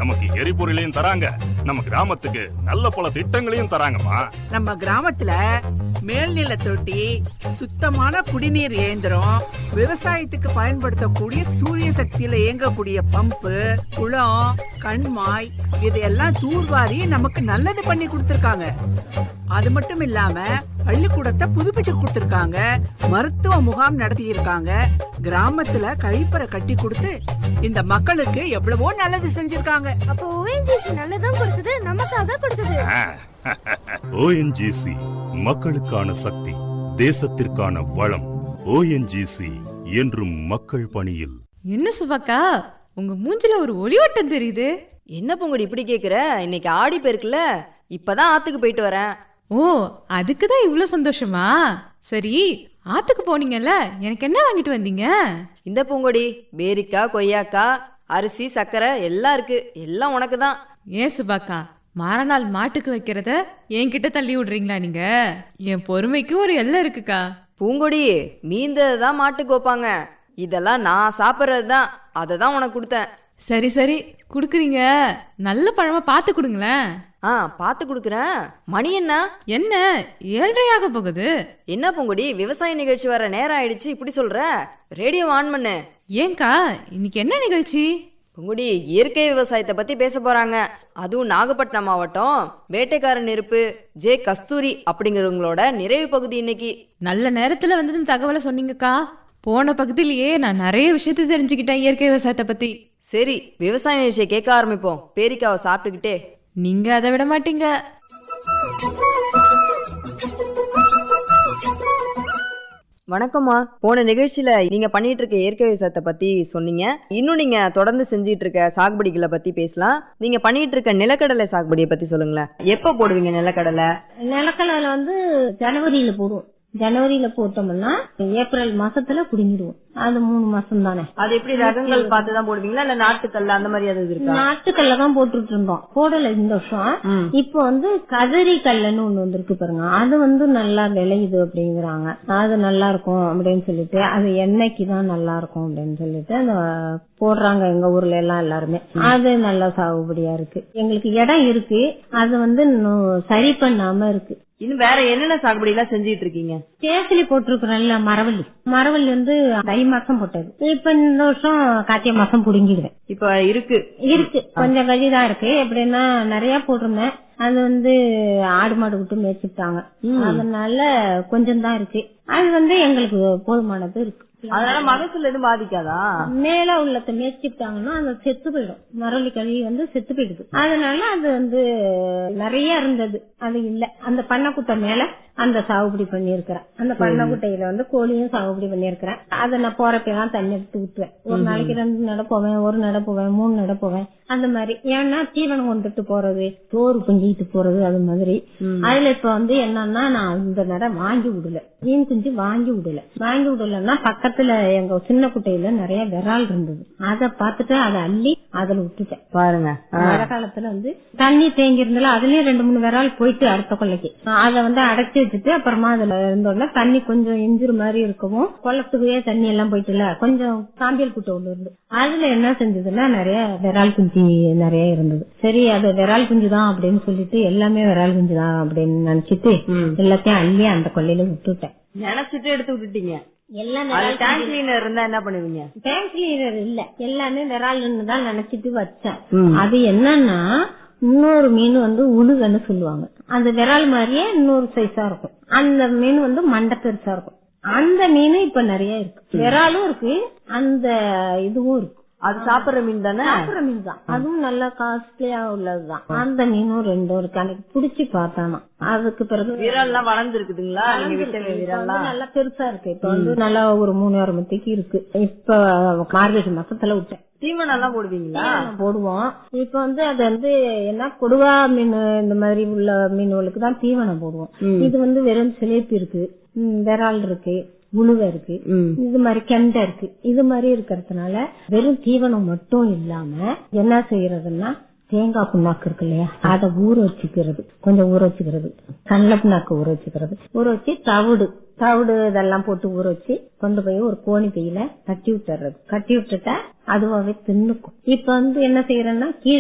நமக்கு எரிபொருளையும் தராங்க நம்ம கிராமத்துக்கு நல்ல பல திட்டங்களையும் தராங்கம்மா நம்ம கிராமத்துல மேல்நில தொட்டி சுத்தமான குடிநீர் இயந்திரம் விவசாயத்துக்கு பயன்படுத்தக்கூடிய சூரிய சக்தியில இயங்கக்கூடிய பம்பு குளம் கண்மாய் இதையெல்லாம் தூர்வாரி நமக்கு நல்லது பண்ணி கொடுத்திருக்காங்க அது மட்டும் இல்லாம பள்ளிக்கூடத்தை புதுப்பிச்சு கொடுத்திருக்காங்க மருத்துவ முகாம் நடத்தி இருக்காங்க கிராமத்துல கழிப்பறை கட்டி கொடுத்து இந்த மக்களுக்கு எவ்வளவோ நல்லது செஞ்சிருக்காங்க அப்போ ஓஎன்ஜிசி நல்லதும் கொடுக்குது நமக்காக கொடுக்குது ஓஎன்ஜிசி மக்களுக்கான சக்தி தேசத்திற்கான வளம் ஓஎன்ஜிசி என்றும் மக்கள் பணியில் என்ன சுபக்கா உங்க மூஞ்சில ஒரு ஒளிவட்டம் தெரியுது என்ன பொங்கடி இப்படி கேக்குற இன்னைக்கு ஆடி போயிருக்குல்ல இப்பதான் ஆத்துக்கு போயிட்டு வரேன் ஓ அதுக்கு தான் இவ்வளோ சந்தோஷமா சரி ஆத்துக்கு போனீங்கல்ல எனக்கு என்ன வாங்கிட்டு வந்தீங்க இந்த பூங்கொடி பேரிக்காய் கொய்யாக்காய் அரிசி சர்க்கரை எல்லாம் இருக்கு எல்லாம் உனக்கு தான் ஏன் சுபாக்கா மாரநாள் மாட்டுக்கு வைக்கிறத என்கிட்ட தள்ளி விடுறீங்களா நீங்க என் பொறுமைக்கு ஒரு எல்லை இருக்குக்கா பூங்கொடி மீந்ததை தான் மாட்டுக்கு வைப்பாங்க இதெல்லாம் நான் சாப்பிட்றது தான் அதை தான் உனக்கு கொடுத்தேன் சரி சரி குடுக்குறீங்க நல்ல பழமா பார்த்து கொடுங்களேன் ஆ பார்த்து கொடுக்குறேன் மணி என்ன என்ன ஏழ்றையாக போகுது என்ன பூங்கொடி விவசாய நிகழ்ச்சி வர நேரம் ஆயிடுச்சு இப்படி சொல்ற ரேடியோ ஆன் பண்ணு ஏன்க்கா இன்னைக்கு என்ன நிகழ்ச்சி பூங்குடி இயற்கை விவசாயத்தை பத்தி பேச போறாங்க அதுவும் நாகப்பட்டினம் மாவட்டம் வேட்டைக்காரன் நெருப்பு ஜே கஸ்தூரி அப்படிங்கிறவங்களோட நிறைவு பகுதி இன்னைக்கு நல்ல நேரத்துல வந்து தகவலை சொன்னீங்கக்கா போன பக்கத்திலேயே நான் நிறைய விஷயத்தை தெரிஞ்சுக்கிட்டேன் இயற்கை விவசாயத்தை பத்தி சரி விவசாய நிகழ்ச்சியை கேட்க ஆரம்பிப்போம் பேரிக்காவை சாப்பிட்டுக்கிட்டே நீங்க அதை விட மாட்டீங்க வணக்கம்மா போன நிகழ்ச்சியில நீங்க பண்ணிட்டு இருக்க இயற்கை விவசாயத்தை பத்தி சொன்னீங்க இன்னும் நீங்க தொடர்ந்து செஞ்சிட்டு இருக்க சாகுபடிகளை பத்தி பேசலாம் நீங்க பண்ணிட்டு இருக்க நிலக்கடலை சாகுபடியை பத்தி சொல்லுங்களேன் எப்ப போடுவீங்க நிலக்கடலை நிலக்கடலை வந்து ஜனவரியில போடுவோம் ஜனவரியில போட்டோம்னா ஏப்ரல் மாசத்துல புடுங்கிடுவோம் அது மூணு மாசம் தானே அது எப்படி ரகங்கள் பார்த்து தான் போடுவீங்களா இல்ல நாட்டுக்கல்ல அந்த மாதிரி அது இருக்கா நாட்டுக்கல்ல தான் போட்டுட்டு இருந்தோம் போடல இந்த வருஷம் ம். இப்போ வந்து கதறி கல்லுன்னு ஒண்ணு வந்திருக்கு பாருங்க அது வந்து நல்லா விளையுது அப்படிங்கிறாங்க அது நல்லா இருக்கும் அப்படின்னு சொல்லிட்டு அது எண்ணெய்க்கு தான் நல்லா இருக்கும் அப்படின்னு சொல்லிட்டு அந்த போடுறாங்க எங்க ஊர்ல எல்லாம் எல்லாருமே அது நல்லா சாகுபடியா இருக்கு எங்களுக்கு இடம் இருக்கு அது வந்து இன்னும் சரி பண்ணாம இருக்கு இன்னும் வேற என்னென்ன சாகுபடி எல்லாம் செஞ்சிட்டு இருக்கீங்க தேசிலி போட்டிருக்கிறோம்ல மரவள்ளி மரவள்ளி வந்து தை மாசம் போட்டது இப்ப இந்த வருஷம் கார்த்திகை மாசம் புடுங்கிடுவேன் இப்ப இருக்கு இருக்கு கொஞ்சம் கழிதான் இருக்கு எப்படின்னா நிறைய போட்டிருந்தேன் அது வந்து ஆடு மாடு விட்டு மேய்ச்சிட்டாங்க அதனால கொஞ்சம் தான் இருக்கு அது வந்து எங்களுக்கு போதுமானது இருக்கு அதனால மகசூல் எதுவும் பாதிக்காதா மேல உள்ளத்தை மேய்ச்சிட்டாங்கன்னா அது செத்து போயிடும் மரவள்ளி கழுவி வந்து செத்து போயிடுது அதனால அது வந்து நிறைய இருந்தது அது இல்ல அந்த பண்ணக்குட்டை மேல அந்த சாகுபடி பண்ணியிருக்கிறேன் அந்த பண்ணக்குட்டையில வந்து கோழியும் சாகுபடி பண்ணியிருக்கிறேன் அதை நான் போறப்பெல்லாம் தண்ணி எடுத்து ஊத்துவேன் ஒரு நாளைக்கு ரெண்டு நட போவேன் ஒரு நட போவேன் மூணு நட போவேன் அந்த மாதிரி ஏன்னா தீவனம் கொண்டுட்டு போறது தோறு பொங்கிட்டு போறது அது மாதிரி அதுல இப்ப வந்து என்னன்னா நான் இந்த நட வாங்கி விடல மீன் குஞ்சு வாங்கி விடல வாங்கி விடலன்னா பக்கத்துல எங்க சின்ன குட்டையில நிறைய விரால் இருந்தது அத பார்த்துட்டு அதை அள்ளி அதுல விட்டுட்டேன் பாருங்க மழை காலத்துல வந்து தண்ணி தேங்கி இருந்தாலும் அதுலயும் ரெண்டு மூணு விரால் போயிட்டு அடுத்த கொள்ளைக்கு அதை வந்து அடைச்சி வச்சுட்டு அப்புறமா அதுல இருந்தோம்னா தண்ணி கொஞ்சம் எஞ்சிரு மாதிரி இருக்கவும் குளத்துக்குள்ளே தண்ணி எல்லாம் போயிட்டுல கொஞ்சம் சாம்பியல் குட்டை ஒண்ணு இருந்து அதுல என்ன செஞ்சதுன்னா நிறைய விரால் குஞ்சு நிறைய இருந்தது சரி அது விரால் குஞ்சு தான் அப்படின்னு சொல்லிட்டு எல்லாமே விரால் குஞ்சு தான் அப்படின்னு நினைச்சிட்டு எல்லாத்தையும் அள்ளி அந்த கொள்ளையில விட்டுட்டேன் நினைச்சிட்டு எடுத்து விட்டுட்டீங்க எல்லாம் அது விரால் டேங்க் கிளீனர் இருந்தா என்ன பண்ணுவீங்க டேங்க் கிளீனர் இல்ல எல்லாமே விரால்னு தான் நினைச்சிட்டு வச்சேன் அது என்னன்னா இன்னொரு மீன் வந்து உழுகன்னு சொல்லுவாங்க அந்த விரால் மாதிரியே இன்னொரு சைஸா இருக்கும் அந்த மீன் வந்து மண்டை பெருசா இருக்கும் அந்த மீன் இப்ப நிறைய இருக்கு விராலும் இருக்கு அந்த இதுவும் இருக்கு அது சாப்பிடுற மீன் தானே சாப்பிடுற மீன் தான் அதுவும் நல்ல காஸ்ட்லியா உள்ளதுதான் அந்த மீனும் ரெண்டும் இருக்கு அன்னைக்கு புடிச்சு பார்த்தானா அதுக்கு பிறகு விரல்லாம் வளர்ந்து இருக்குதுங்களா நீங்க விட்ட இப்ப வந்து விரல்லாம் நல்லா பெருசா இருக்கு இப்ப வந்து நல்லா ஒரு மூணு வாரம் மத்திக்கு இருக்கு இப்ப மார்கழி மாசத்துல விட்டேன் தீவனம் எல்லாம் போடுவீங்களா தீவனம் போடுவோம் இப்ப வந்து அது வந்து என்ன கொடுவா மீன் இந்த மாதிரி உள்ள மீன்களுக்கு தான் தீவனம் போடுவோம் இது வந்து வெறும் சிலேப்பி இருக்கு ம், விரால் இருக்கு உழுவை இருக்கு இது மாதிரி கெண்டை இருக்கு இது மாதிரி இருக்கிறதுனால வெறும் தீவனம் மட்டும் இல்லாம என்ன செய்யறதுன்னா தேங்காய் புண்ணாக்கு இருக்கு இல்லையா அதை ஊற வச்சுக்கிறது கொஞ்சம் ஊற வச்சுக்கிறது கடலை புண்ணாக்கு ஊற வச்சுக்கிறது ஊற வச்சு தவிடு தவிடு இதெல்லாம் போட்டு ஊற வச்சு கொண்டு போய் ஒரு கோணி பையில கட்டி விட்டுறது கட்டி விட்டுட்டா அதுவாவே தின்னுக்கும் இப்ப வந்து என்ன செய்யறேன்னா கீழே